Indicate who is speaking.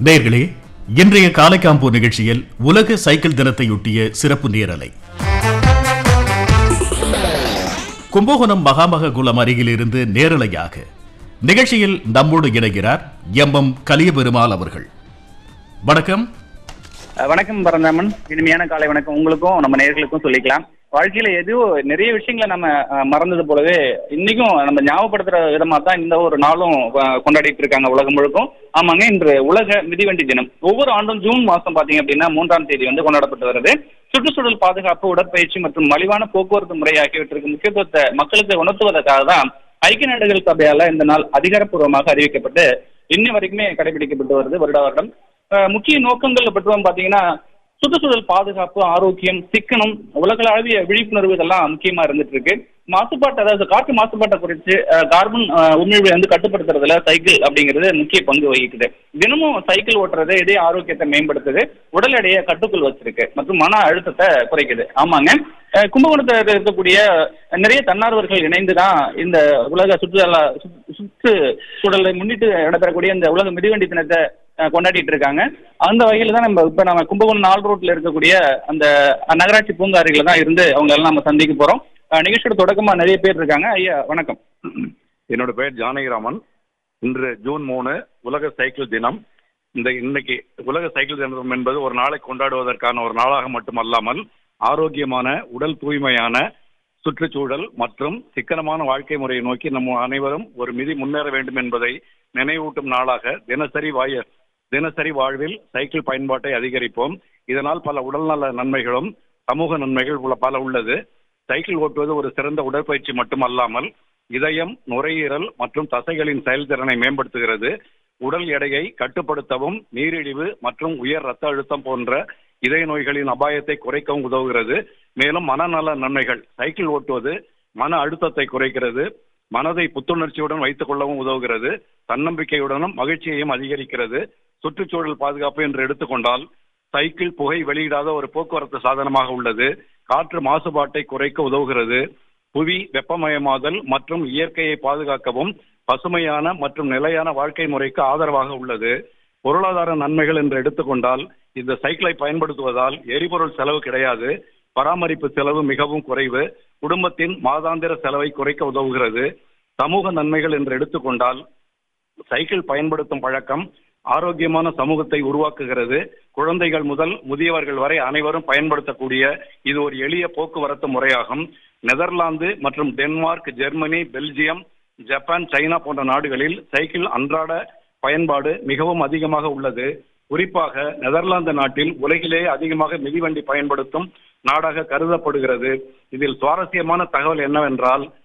Speaker 1: நேர்களே இன்றைய காலைக்காம்பூ நிகழ்ச்சியில் உலக சைக்கிள் தினத்தையொட்டிய சிறப்பு நேரலை கும்பகோணம் மகாமக குளம் அருகிலிருந்து நேரலையாக நிகழ்ச்சியில் நம்மோடு இணைகிறார் எம் எம் கலியபெருமாள் அவர்கள் வணக்கம்
Speaker 2: அஹ் வணக்கம் பரந்தாமன் இனிமையான காலை வணக்கம் உங்களுக்கும் நம்ம நேர்களுக்கும் சொல்லிக்கலாம் வாழ்க்கையில எதோ நிறைய விஷயங்களை நம்ம அஹ், மறந்தது போலவே இன்னைக்கும் நம்ம ஞாபகப்படுத்துற விதமா தான் இந்த ஒரு நாளும் அஹ், கொண்டாடிட்டு இருக்காங்க உலகம் முழுக்கும் ஆமாங்க இன்று உலக மிதிவண்டி தினம் ஒவ்வொரு ஆண்டும் ஜூன் மாசம் பாத்தீங்க அப்படின்னா மூன்றாம் தேதி வந்து கொண்டாடப்பட்டு வருது சுற்றுச்சூழல் பாதுகாப்பு உடற்பயிற்சி மற்றும் மலிவான போக்குவரத்து முறை ஆகியவற்றுக்கு முக்கியத்துவத்தை மக்களுக்கு உணர்த்துவதற்காக தான் ஐக்கிய நாடுகள் சபையால இந்த நாள் அதிகாரப்பூர்வமாக அறிவிக்கப்பட்டு இன்னி வரைக்குமே கடைபிடிக்கப்பட்டு வருது வருட வருடம் அஹ் முக்கிய நோக்கங்கள் பற்றுவோம் பாத்தீங்கன்னா சுற்றுச்சூழல் பாதுகாப்பு ஆரோக்கியம் சிக்கனம் உலகளாவிய விழிப்புணர்வு இதெல்லாம் முக்கியமா இருந்துட்டு இருக்கு மாசுபாட்டு அதாவது காற்று மாசுபாட்டை குறித்து அஹ், கார்பன் அஹ், உமிழ்வை வந்து கட்டுப்படுத்துறதுல சைக்கிள் அப்படிங்கிறது முக்கிய பங்கு வகிக்குது தினமும் சைக்கிள் ஓட்டுறது இதே ஆரோக்கியத்தை மேம்படுத்துது உடல் எடையை கட்டுக்குள் வச்சிருக்கு மற்றும் மன அழுத்தத்தை குறைக்குது ஆமாங்க அஹ், கும்பகோணத்தில் இருக்கக்கூடிய நிறைய தன்னார்வர்கள் இணைந்து தான் இந்த உலக சுற்றுலா சுற்று- சுற்றுச்சூழலை முன்னிட்டு நடைபெறக்கூடிய இந்த உலக மிதிவண்டி தினத்தை அஹ், கொண்டாடிட்டு இருக்காங்க அந்த வகையில தான் நம்ம இப்ப நம்ம கும்பகோணம் நாள் ரோட்ல இருக்கக்கூடிய அந்த நகராட்சி பூங்கா அருகில தான் இருந்து அவங்க எல்லாம் நம்ம சந்திக்க போறோம் அஹ், நிகழ்ச்சியோட தொடக்கமா நிறைய பேர் இருக்காங்க ஐயா வணக்கம்
Speaker 3: என்னோட பெயர் ஜானகிராமன் இன்று ஜூன் மூணு உலக சைக்கிள் தினம் இந்த இன்னைக்கு உலக சைக்கிள் தினம் என்பது ஒரு நாளை கொண்டாடுவதற்கான ஒரு நாளாக மட்டுமல்லாமல் ஆரோக்கியமான உடல் தூய்மையான சுற்றுச்சூழல் மற்றும் சிக்கனமான வாழ்க்கை முறையை நோக்கி நம்ம அனைவரும் ஒரு மிதி முன்னேற வேண்டும் என்பதை நினைவூட்டும் நாளாக தினசரி வாய தினசரி வாழ்வில் சைக்கிள் பயன்பாட்டை அதிகரிப்போம் இதனால் பல உடல்நல நன்மைகளும் சமூக நன்மைகள் உள்ள பல உள்ளது சைக்கிள் ஓட்டுவது ஒரு சிறந்த உடற்பயிற்சி மட்டுமல்லாமல் இதயம் நுரையீரல் மற்றும் தசைகளின் செயல்திறனை மேம்படுத்துகிறது உடல் எடையை கட்டுப்படுத்தவும் நீரிழிவு மற்றும் உயர் ரத்த அழுத்தம் போன்ற இதய நோய்களின் அபாயத்தை குறைக்கவும் உதவுகிறது மேலும் மனநல நன்மைகள் சைக்கிள் ஓட்டுவது மன அழுத்தத்தை குறைக்கிறது மனதை புத்துணர்ச்சியுடன் வைத்துக் கொள்ளவும் உதவுகிறது தன்னம்பிக்கையுடனும் மகிழ்ச்சியையும் அதிகரிக்கிறது சுற்றுச்சூழல் பாதுகாப்பு என்று எடுத்துக்கொண்டால் சைக்கிள் புகை வெளியிடாத ஒரு போக்குவரத்து சாதனமாக உள்ளது காற்று மாசுபாட்டை குறைக்க உதவுகிறது புவி வெப்பமயமாதல் மற்றும் இயற்கையை பாதுகாக்கவும் பசுமையான மற்றும் நிலையான வாழ்க்கை முறைக்கு ஆதரவாக உள்ளது பொருளாதார நன்மைகள் என்று எடுத்துக்கொண்டால் இந்த சைக்கிளை பயன்படுத்துவதால் எரிபொருள் செலவு கிடையாது பராமரிப்பு செலவு மிகவும் குறைவு குடும்பத்தின் மாதாந்திர செலவை குறைக்க உதவுகிறது சமூக நன்மைகள் என்று எடுத்துக்கொண்டால் சைக்கிள் பயன்படுத்தும் பழக்கம் ஆரோக்கியமான சமூகத்தை உருவாக்குகிறது குழந்தைகள் முதல் முதியவர்கள் வரை அனைவரும் பயன்படுத்தக்கூடிய இது ஒரு எளிய போக்குவரத்து முறையாகும் நெதர்லாந்து மற்றும் Denmark Germany Belgium Japan China போன்ற நாடுகளில் சைக்கிள் அன்றாட பயன்பாடு மிகவும் அதிகமாக உள்ளது குறிப்பாக நெதர்லாந்து நாட்டில் உலகிலேயே அதிகமாக மிதிவண்டி பயன்படுத்தும் நாடாக கருதப்படுகிறது இதில் சுவாரஸ்யமான தகவல் என்னவென்றால்